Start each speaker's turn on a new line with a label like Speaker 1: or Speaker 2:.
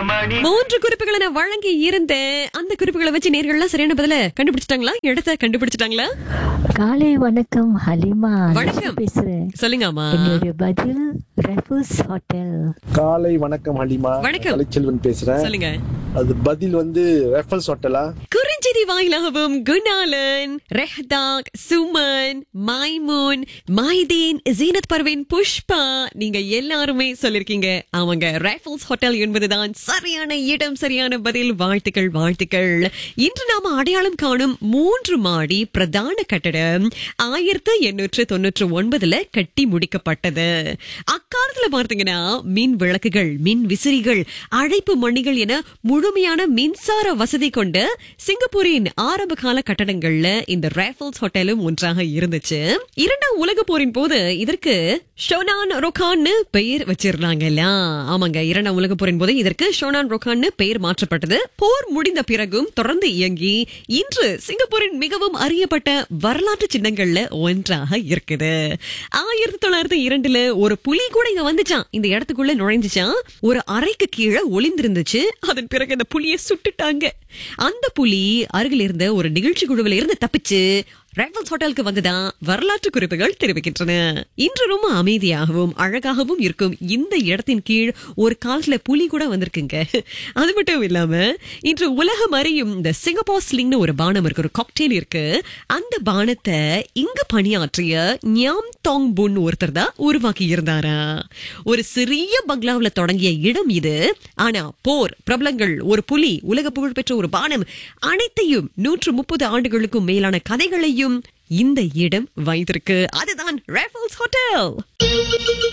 Speaker 1: மணி
Speaker 2: மூன்று குறிப்புகளை நான் வழங்கி இருந்தேன் அந்த குறிப்புகளை வச்சு நேர்கள்லாம் சரியான பதில கண்டுபிடிச்சிட்டாங்களா இடத்த கண்டுபிடிச்சிட்டாங்களா
Speaker 3: காலை வணக்கம் ஹலிமா
Speaker 2: வணக்கம்.
Speaker 3: நான் பேசுறேன்
Speaker 2: சொல்லுங்கம்மா
Speaker 3: என்னுடைய பதில் ரெஃபூஸ் ஹோட்டல்
Speaker 4: காலை வணக்கம் ஹலிமா
Speaker 2: வணக்கம்.
Speaker 4: கலைச்செல்வன் பேசுறேன்
Speaker 2: சொல்லுங்க
Speaker 4: அது பதில் வந்து ரெஃபல்ஸ் ஹோட்டலா
Speaker 2: குறிஞ்சிதி வாயிலாகவும் குணாலன் ரெஹ்தாக் சுமன் மைமூன் மைதீன் ஜீனத் பர்வீன் புஷ்பா நீங்க எல்லாருமே சொல்லிருக்கீங்க அவங்க ரேஃபல்ஸ் ஹோட்டல் என்பதுதான் சரியான இடம் சரியான பதில் வாழ்த்துக்கள் வாழ்த்துக்கள் இன்று நாம அடையாளம் காணும் மூன்று மாடி பிரதான கட்டடம் ஆயிரத்து எண்ணூற்று தொன்னூற்று ஒன்பதுல கட்டி முடிக்கப்பட்டது அக்காலத்துல பார்த்தீங்கன்னா மின் விளக்குகள் மின் விசிறிகள் அழைப்பு மணிகள் என முழுமையான மின்சார வசதி கொண்ட சிங்கப்பூரின் ஆரம்ப கால கட்டடங்கள்ல இந்த ரேஃபல்ஸ் ஹோட்டலும் ஒன்றாக இருந்துச்சு இரண்டாம் உலக போரின் போது இதற்கு ஷோனான் ரொகான்னு பெயர் வச்சிருந்தாங்கல்ல ஆமாங்க இரண்டாம் உலக போரின் போது இதற்கு ஷோனான் ரொகான்னு பெயர் மாற்றப்பட்டது போர் முடிந்த பிறகும் தொடர்ந்து இயங்கி இன்று சிங்கப்பூரின் மிகவும் அறியப்பட்ட வரலாற்று சின்னங்கள்ல ஒன்றாக இருக்குது ஆயிரத்தி தொள்ளாயிரத்தி இரண்டுல ஒரு புலி கூட இங்க வந்துச்சான் இந்த இடத்துக்குள்ள நுழைஞ்சுச்சான் ஒரு அறைக்கு கீழே ஒளிந்திருந்துச்சு அதன் பிறகு அந்த புலியை சுட்டுட்டாங்க அந்த புலி அருகில் இருந்த ஒரு நிகழ்ச்சி குழுவில் இருந்து தப்பிச்சு ரைஃபல்ஸ் ஹோட்டலுக்கு வந்துதான் வரலாற்று குறிப்புகள் தெரிவிக்கின்றன இன்று ரொம்ப அமைதியாகவும் அழகாகவும் இருக்கும் இந்த இடத்தின் கீழ் ஒரு காலத்துல புலி கூட வந்திருக்குங்க அது மட்டும் இல்லாம இன்று உலகம் அறியும் இந்த சிங்கப்பூர் ஸ்லிங்னு ஒரு பானம் இருக்கு ஒரு காக்டெயில் இருக்கு அந்த பானத்தை இங்க பணியாற்றிய ஞாம் தாங் புன் ஒருத்தர் தான் உருவாக்கி இருந்தாரா ஒரு சிறிய பங்களாவுல தொடங்கிய இடம் இது ஆனா போர் பிரபலங்கள் ஒரு புலி உலக புகழ்பெற்ற ஒரு பானம் அனைத்தையும் நூற்று முப்பது ஆண்டுகளுக்கும் மேலான கதைகளையும் இந்த இடம் வைத்திருக்கு அதுதான் ரேஃபல்ஸ் ஹோட்டல்